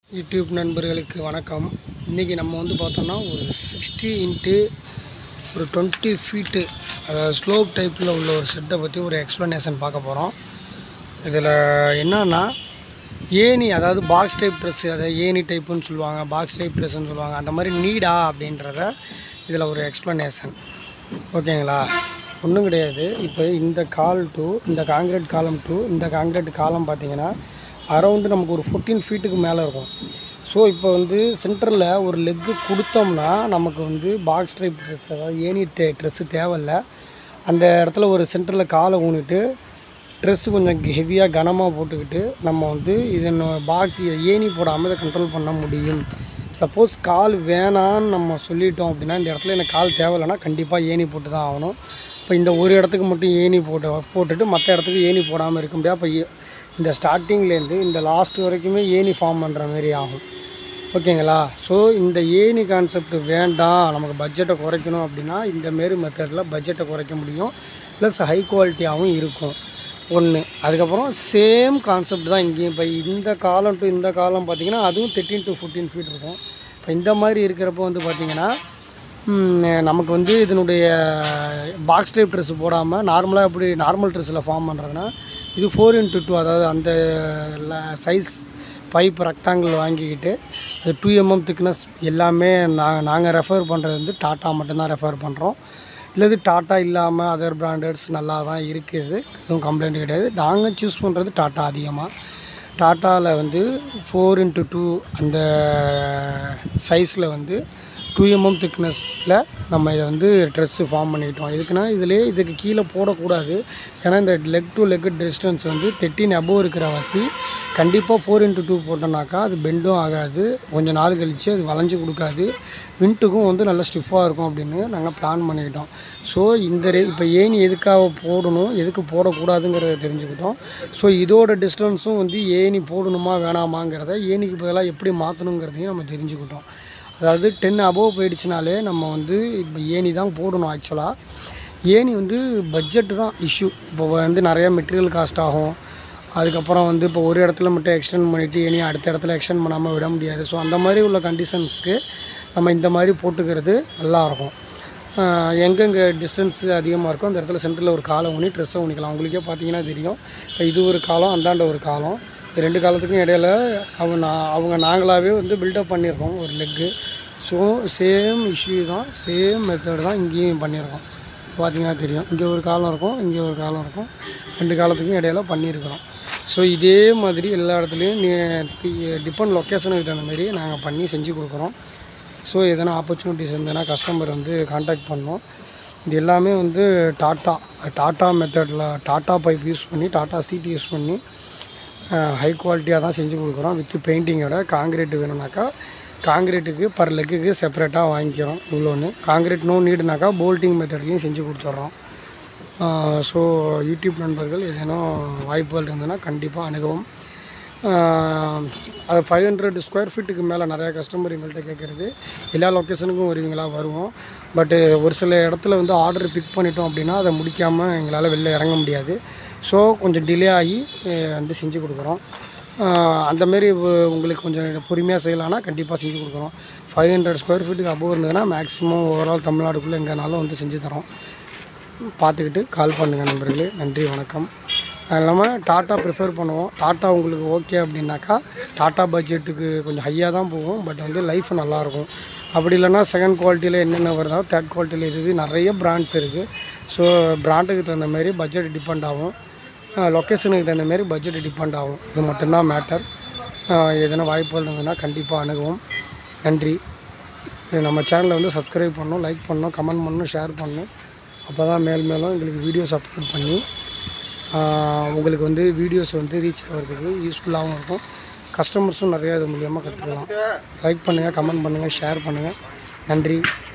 YouTube நண்பர்களுக்கு வணக்கம் இன்றைக்கி நம்ம வந்து பார்த்தோம்னா ஒரு சிக்ஸ்டி இன்ட்டு ஒரு டுவெண்ட்டி ஃபீட்டு அதாவது ஸ்லோப் டைப்பில் உள்ள ஒரு செட்டை பற்றி ஒரு எக்ஸ்ப்ளனேஷன் பார்க்க போகிறோம் இதில் என்னன்னா ஏணி அதாவது பாக்ஸ் டைப் ட்ரெஸ்ஸு அதாவது ஏணி டைப்புன்னு சொல்லுவாங்க பாக்ஸ் டைப் ட்ரெஸ்ஸுன்னு சொல்லுவாங்க அந்த மாதிரி நீடா அப்படின்றத இதில் ஒரு எக்ஸ்ப்ளனேஷன் ஓகேங்களா ஒன்றும் கிடையாது இப்போ இந்த கால் டு இந்த காங்கிரீட் காலம் டு இந்த காங்கிரீட் காலம் பார்த்தீங்கன்னா அரௌண்டு நமக்கு ஒரு ஃபோர்டீன் ஃபீட்டுக்கு மேலே இருக்கும் ஸோ இப்போ வந்து சென்டரில் ஒரு லெக்கு கொடுத்தோம்னா நமக்கு வந்து பாக்ஸ் டைப் ட்ரெஸ் அதாவது ஏணி டே ட்ரெஸ்ஸு தேவையில்ல அந்த இடத்துல ஒரு சென்டரில் காலை ஊனிட்டு ட்ரெஸ்ஸு கொஞ்சம் ஹெவியாக கனமாக போட்டுக்கிட்டு நம்ம வந்து இதன் பாக்ஸ் ஏணி போடாமல் இதை கண்ட்ரோல் பண்ண முடியும் சப்போஸ் கால் வேணான்னு நம்ம சொல்லிட்டோம் அப்படின்னா இந்த இடத்துல எனக்கு கால் தேவையில்லைன்னா கண்டிப்பாக ஏணி போட்டு தான் ஆகணும் இப்போ இந்த ஒரு இடத்துக்கு மட்டும் ஏணி போட்டு போட்டுட்டு மற்ற இடத்துக்கு ஏணி போடாமல் இருக்க முடியாது அப்போ ஏ- இந்த ஸ்டார்டிங்லேருந்து இந்த லாஸ்ட் வரைக்குமே ஏணி ஃபார்ம் பண்ணுற மாதிரி ஆகும் ஓகேங்களா ஸோ இந்த ஏணி கான்செப்ட் வேண்டாம் நமக்கு பட்ஜெட்டை குறைக்கணும் அப்படின்னா இந்த மாரி மெத்தடில் பட்ஜெட்டை குறைக்க முடியும் ப்ளஸ் ஹை குவாலிட்டியாகவும் இருக்கும் ஒன்று அதுக்கப்புறம் சேம் கான்செப்ட் தான் இங்கேயும் இப்போ இந்த காலம் டு இந்த காலம் பார்த்தீங்கன்னா அதுவும் தேர்ட்டின் டு ஃபோர்டீன் ஃபீட் இருக்கும் இப்போ இந்த மாதிரி இருக்கிறப்போ வந்து பார்த்தீங்கன்னா ம், நமக்கு வந்து இதனுடைய பாக்ஸ் டைப் ட்ரெஸ் போடாமல் நார்மலாக எப்படி நார்மல் ட்ரெஸ்ஸில் ஃபார்ம் பண்ணுறதுனா இது ஃபோர் இன்ட்டு டூ அதாவது அந்த சைஸ் பைப் ரெக்டாங்கிள் வாங்கிக்கிட்டு அது டூ எம்எம் திக்னஸ் எல்லாமே நான் நாங்கள் ரெஃபர் பண்ணுறது வந்து டாட்டா மட்டும்தான் ரெஃபர் பண்ணுறோம் இல்லது டாட்டா இல்லாமல் அதர் பிராண்டட்ஸ் நல்லா தான் இருக்குது எதுவும் கம்ப்ளைண்ட் கிடையாது நாங்கள் சூஸ் பண்ணுறது டாட்டா அதிகமாக டாட்டாவில் வந்து ஃபோர் இன்ட்டு டூ அந்த சைஸில் வந்து டூ எம்எம் திக்னஸில் நம்ம இதை வந்து ட்ரெஸ்ஸு ஃபார்ம் பண்ணிக்கிட்டோம் எதுக்குன்னா இதிலே இதுக்கு கீழே போடக்கூடாது ஏன்னா இந்த லெக் டு லெக் டிஸ்டன்ஸ் வந்து தெட்டின் அபோவ் இருக்கிற வாசி கண்டிப்பாக ஃபோர் இன்ட்டு டூ போட்டோம்னாக்கா அது பெண்டும் ஆகாது கொஞ்சம் நாள் கழித்து அது வளைஞ்சு கொடுக்காது விண்ட்டுக்கும் வந்து நல்லா ஸ்டிஃபாக இருக்கும் அப்படின்னு நாங்கள் பிளான் பண்ணிக்கிட்டோம் ஸோ இந்த ரே இப்போ ஏணி எதுக்காக போடணும் எதுக்கு போடக்கூடாதுங்கிறத தெரிஞ்சுக்கிட்டோம் ஸோ இதோட டிஸ்டன்ஸும் வந்து ஏணி போடணுமா வேணாமாங்கிறத ஏணிக்கு பதிலாக எப்படி மாற்றணுங்கிறதையும் நம்ம தெரிஞ்சுக்கிட்டோம் அதாவது டென் அபோவ் போயிடுச்சுனாலே நம்ம வந்து இப்போ ஏணி தான் போடணும் ஆக்சுவலாக ஏணி வந்து பட்ஜெட்டு தான் இஷ்யூ இப்போ வந்து நிறைய மெட்டீரியல் காஸ்ட் ஆகும் அதுக்கப்புறம் வந்து இப்போ ஒரு இடத்துல மட்டும் எக்ஸ்டெண்ட் பண்ணிவிட்டு ஏணி அடுத்த இடத்துல எக்ஸ்டெண்ட் பண்ணாமல் விட முடியாது ஸோ அந்த மாதிரி உள்ள கண்டிஷன்ஸ்க்கு நம்ம இந்த மாதிரி போட்டுக்கிறது நல்லாயிருக்கும் எங்கெங்கே டிஸ்டன்ஸ் அதிகமாக இருக்கோ அந்த இடத்துல சென்டரில் ஒரு காலை ஊனி ட்ரெஸ்ஸை ஊனிக்கலாம் உங்களுக்கே பார்த்தீங்கன்னா தெரியும் இப்போ இது ஒரு காலம் அந்தாண்ட ஒரு காலம் இது ரெண்டு காலத்துக்கும் இடையில அவங்க நான் அவங்க நாங்களாகவே வந்து பில்டப் பண்ணியிருக்கோம் ஒரு லெக்கு ஸோ சேம் இஷ்யூ தான் சேம் மெத்தட் தான் இங்கேயும் பண்ணியிருக்கோம் பார்த்தீங்கன்னா தெரியும் இங்கே ஒரு காலம் இருக்கும் இங்கே ஒரு காலம் இருக்கும் ரெண்டு காலத்துக்கும் இடையில பண்ணியிருக்கிறோம் ஸோ இதே மாதிரி எல்லா இடத்துலையும் டிபெண்ட் லொக்கேஷனுக்கு தகுந்த மாதிரி நாங்கள் பண்ணி செஞ்சு கொடுக்குறோம் ஸோ எதனா ஆப்பர்ச்சுனிட்டிஸ் இருந்ததுன்னா கஸ்டமர் வந்து காண்டாக்ட் பண்ணோம் இது எல்லாமே வந்து டாட்டா டாட்டா மெத்தடில் டாட்டா பைப் யூஸ் பண்ணி டாட்டா சீட் யூஸ் பண்ணி ஹை குவாலிட்டியாக தான் செஞ்சு கொடுக்குறோம் வித் பெயிண்டிங்கோட காங்கிரீட் வேணும்னாக்கா காங்கிரீட்டுக்கு பர் லெக்குக்கு செப்பரேட்டாக வாங்கிக்கிறோம் இவ்வளோன்னு காங்கிரீட் நோ நீடுனாக்கா போல்ட்டிங் மெத்தட்லேயும் செஞ்சு கொடுத்துட்றோம் ஸோ யூடியூப் நண்பர்கள் ஏதேனும் வாய்ப்புகள் இருந்ததுன்னா கண்டிப்பாக அணுகவும் ஆஹ் அது ஃபைவ் ஹண்ட்ரட் ஸ்கொயர் ஃபீட்டுக்கு மேலே நிறையா கஸ்டமர் எங்கள்கிட்ட கேட்குறது எல்லா லொக்கேஷனுக்கும் வருவீங்களா வருவோம் பட்டு ஒரு சில இடத்துல வந்து ஆர்டர் பிக் பண்ணிட்டோம் அப்படின்னா அதை முடிக்காமல் எங்களால் வெளில இறங்க முடியாது ஸோ கொஞ்சம் டிலே ஆகி அஹ் வந்து செஞ்சு கொடுக்குறோம் ஆஹ் அந்த மாதிரி உ- உங்களுக்கு கொஞ்சம் பொறுமையாக செய்யலாம்னா கண்டிப்பாக செஞ்சு கொடுக்குறோம் ஃபைவ் ஹண்ட்ரட் ஸ்கொயர் ஃபீட்டுக்கு அபோவ் இருந்ததுன்னா மேக்ஸிமம் ஓவரால் தமிழ்நாடுக்குள்ளே எங்கேனாலும் வந்து செஞ்சு தரோம் பார்த்துக்கிட்டு கால் பண்ணுங்கள் நண்பர்களே நன்றி வணக்கம் அது இல்லாமல் டாட்டா ப்ரிஃபர் பண்ணுவோம் டாட்டா உங்களுக்கு ஓகே அப்படின்னாக்கா டாட்டா பட்ஜெட்டுக்கு கொஞ்சம் ஹையாக தான் போகும் பட் வந்து லைஃப் நல்லாயிருக்கும் அப்படி இல்லைன்னா செகண்ட் குவாலிட்டியில் என்னென்ன வருதோ தேர்ட் குவாலிட்டியில் இருக்குது நிறைய பிராண்ட்ஸ் இருக்குது ஸோ பிராண்டுக்கு தகுந்த மாதிரி பட்ஜெட் டிபெண்ட் ஆகும் லொக்கேஷனுக்கு தகுந்த மாதிரி பட்ஜெட் டிபெண்ட் ஆகும் இது மட்டும்தான் மேட்டர் எதனா வாய்ப்புகள் இருந்ததுன்னா கண்டிப்பாக அணுகுவோம் நன்றி இது நம்ம சேனலை வந்து சப்ஸ்கிரைப் பண்ணணும் லைக் பண்ணணும் கமெண்ட் பண்ணணும் ஷேர் பண்ணணும் அப்போ தான் மேல் மேலும் எங்களுக்கு வீடியோஸ் அப்லோட் பண்ணி ஆஹ் உங்களுக்கு வந்து வீடியோஸ் வந்து ரீச் ஆகிறதுக்கு யூஸ்ஃபுல்லாகவும் இருக்கும் கஸ்டமர்ஸும் நிறையா இது மூலியமாக கற்றுக்கலாம் லைக் பண்ணுங்கள் கமெண்ட் பண்ணுங்கள் ஷேர் பண்ணுங்கள் நன்றி